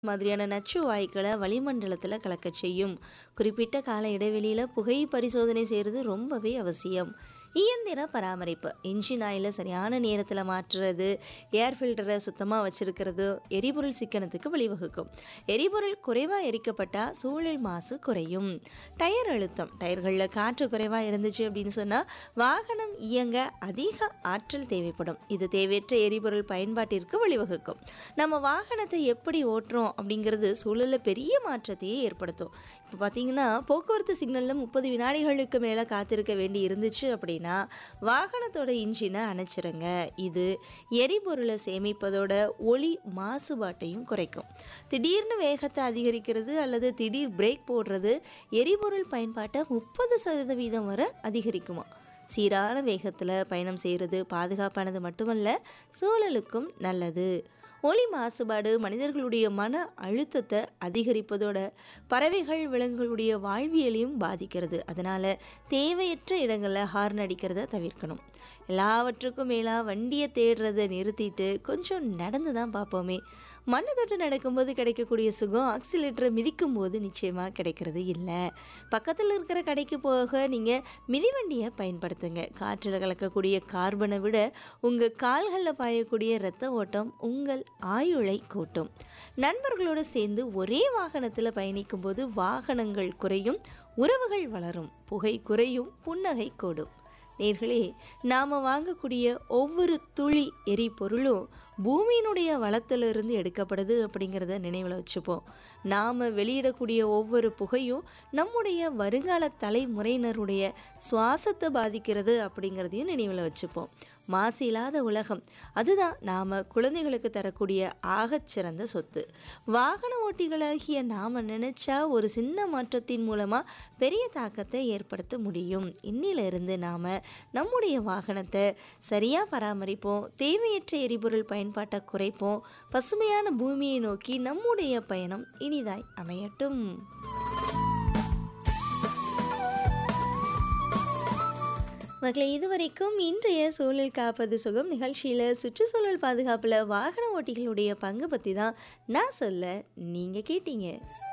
மாதிரியான நச்சு வாயுக்களை வளிமண்டலத்துல கலக்கச் செய்யும். குறிப்பிட்ட கால இடைவெளியில புகை பரிசோதனை செய்றது ரொம்பவே அவசியம். இயந்திர பராமரிப்பு என்ஜின் ஆயில சரியான நேரத்துல மாற்றுறது, ஏர் ஃபில்டரை சுத்தமா வச்சிருக்கிறது எரிபொருள் சிக்கனத்துக்கு வழிவகுக்கும். எரிபொருள் குறைவா எரிக்கப்பட்டா சூழல் மாசு குறையும். டயர் அழுத்தம் டயர்கள்ல காற்று குறைவா இருந்துச்சு அப்படின்னு சொன்னா வாகனம் இயங்க அதிக ஆற்றல் தேவைப்படும். இது தேவையற்ற எரிபொருள் பயன்பாட்டிற்கு வழிவகுக்கும். நம்ம வாகனத்தை எப்படி ஓட்டுறோம் அப்படிங்கிறது சூழல்ல பெரிய மாற்றத்தையே ஏற்படுத்தும். இப்போ பார்த்தீங்கன்னா போக்குவரத்து சிக்னல்ல 30 வினாடிகளுக்கு மேல காத்திருக்க வேண்டி இருந்துச்சு அப்படின்னா வாகனத்தோட இன்ஜினை அணைச்சிருங்க. இது எரிபொருளை சேமிப்பதோட ஒலி மாசுபாட்டையும் குறைக்கும். திடீர்னு வேகத்தை அதிகரிக்கிறது அல்லது திடீர் பிரேக் போடுறது எரிபொருள் பயன்பாட்டை 30% வரை அதிகரிக்குமா. சீரான வேகத்துல பயணம் செய்றது பாதுகாப்பானது மட்டுமல்ல சூழலுக்கும் நல்லது. ஒலி மாசுபாடு மனிதர்களுடைய மன அழுத்தத்தை அதிகரிப்பதோட பறவைகள் விலங்குகளுடைய வாழ்வியலையும் பாதிக்கிறது. அதனால தேவையற்ற இடங்கள்ல ஹார்ன் அடிக்கிறத தவிர்க்கணும். எல்லாவற்றுக்கும் மேலா வண்டியை தேடுறதை நிறுத்திட்டு கொஞ்சம் நடந்து தான் பார்ப்போமே. மண்ணை தொட்டு நடக்கும்போது கிடைக்கக்கூடிய சுகம் ஆக்சிலேட்டரை மிதிக்கும் போது நிச்சயமா கிடைக்கிறது இல்லை. பக்கத்தில் இருக்கிற கடைக்கு போக நீங்க மிதிவண்டியை பயன்படுத்துங்க. காற்றில் கலக்கக்கூடிய கார்பனை விட உங்க கால்களில் பாயக்கூடிய இரத்த ஓட்டம் உங்கள் ஆயுளை கூட்டும். நண்பர்களோடு சேர்ந்து ஒரே வாகனத்தில் பயணிக்கும் போது வாகனங்கள் குறையும் உறவுகள் வளரும் புகை குறையும் புன்னகை கூடும். நேர்களே நாம வாங்கக்கூடிய ஒவ்வொரு துளி எரிபொருளும் பூமியினுடைய வளத்திலிருந்து எடுக்கப்படுது அப்படிங்கிறத நினைவில் வச்சுப்போம். நாம வெளியிடக்கூடிய ஒவ்வொரு புகையும் நம்முடைய வருங்கால தலைமுறையினருடைய சுவாசத்தை பாதிக்கிறது அப்படிங்கிறதையும் நினைவில் வச்சுப்போம். மாசு இல்லாத உலகம் அதுதான் நாம குழந்தைகளுக்கு தரக்கூடிய ஆகச்சிறந்த சொத்து. வாகன ஓட்டிகளாகிய நாம நினைச்சா ஒரு சின்ன மாற்றத்தின் மூலமா பெரிய தாக்கத்தை ஏற்படுத்த முடியும். இன்னிலிருந்து நாம நம்முடைய வாகனத்தை சரியா பராமரிப்போம். தேவையற்ற எரிபொருள் பயன்பாட்டை குறைப்போம். பசுமையான பூமியை நோக்கி நம்முடைய பயணம் இனிதாய் அமையட்டும். மகளே இதுவரைக்கும் இன்றைய சூழல் காப்பது சுகம் நிகழ்ச்சியில சுற்றுச்சூழல் பாதுகாப்புல வாகன ஓட்டிகளுடைய பங்கு பத்தி தான் நான் சொல்ல நீங்க கேட்டீங்க.